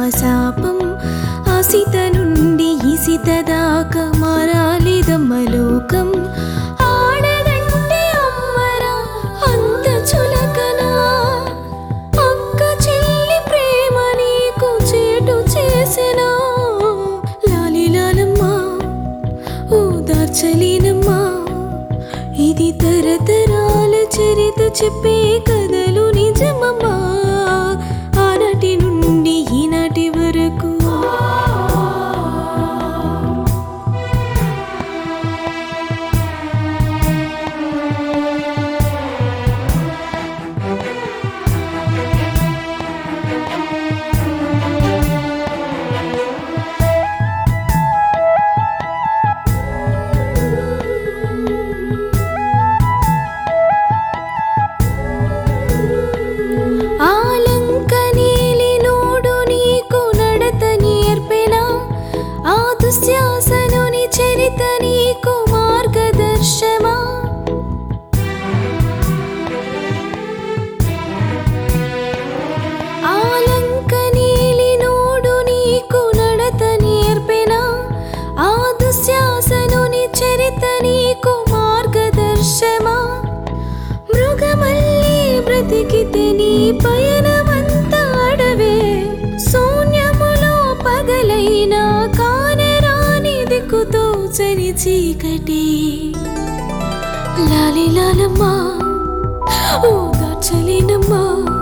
శాపం ఆసిత నుండి ఇసిత దాకా మారాలిదమ్మ లోకం ఆడదంటే అమ్మరా అంత చులకనా అక్క చెల్లి ప్రేమ నీకు చేటు చేసినా లాలిలాలమ్మా ఓదార్చలేనమ్మా ఇది తరతరాల చరిత చెప్పే కథలు నిజమమ్మా ఆనాటి నుండి ఈనాటి వరకు ఆలంక నీలి నోడు నీకు నడత నేర్పెనా ఆ దుశ్శాసనుని చరిత నీకు మార్గదర్శమా ఆలంక నీలి నోడు నీకు నడత నేర్పెనా ఆ దుశ్శాసనుని చరిత నీకు మార్గదర్శమా మృగమల్లి బ్రతికితే నీ పయనమంతా అడవే శూన్యములో పగలైనా కానరాని దిక్కుతో చని చీకటి లాలి లాలమ్మా ఓ దాచలేనమ్మా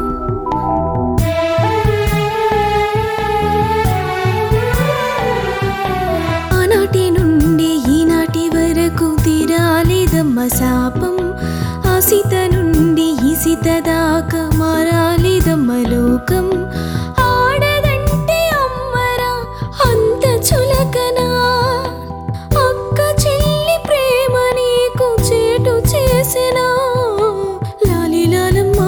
ఆనాటి నుండి ఈనాటి వరకు తీరాలేదమ్మ శాపం ఆసిత నుండి ఇసిత దాకా మారాలేదమ్మ లోకం ఆడదంటే అమ్మరా అంత చులకనా అక్క చెల్లి ప్రేమ నీకు చేటు చేసినా లాలిలాలమ్మా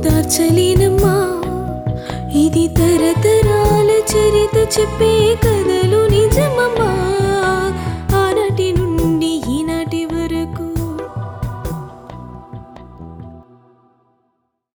ఓదార్చలేనమ్మా ఇది తరతరాల చరిత చెప్పే కథ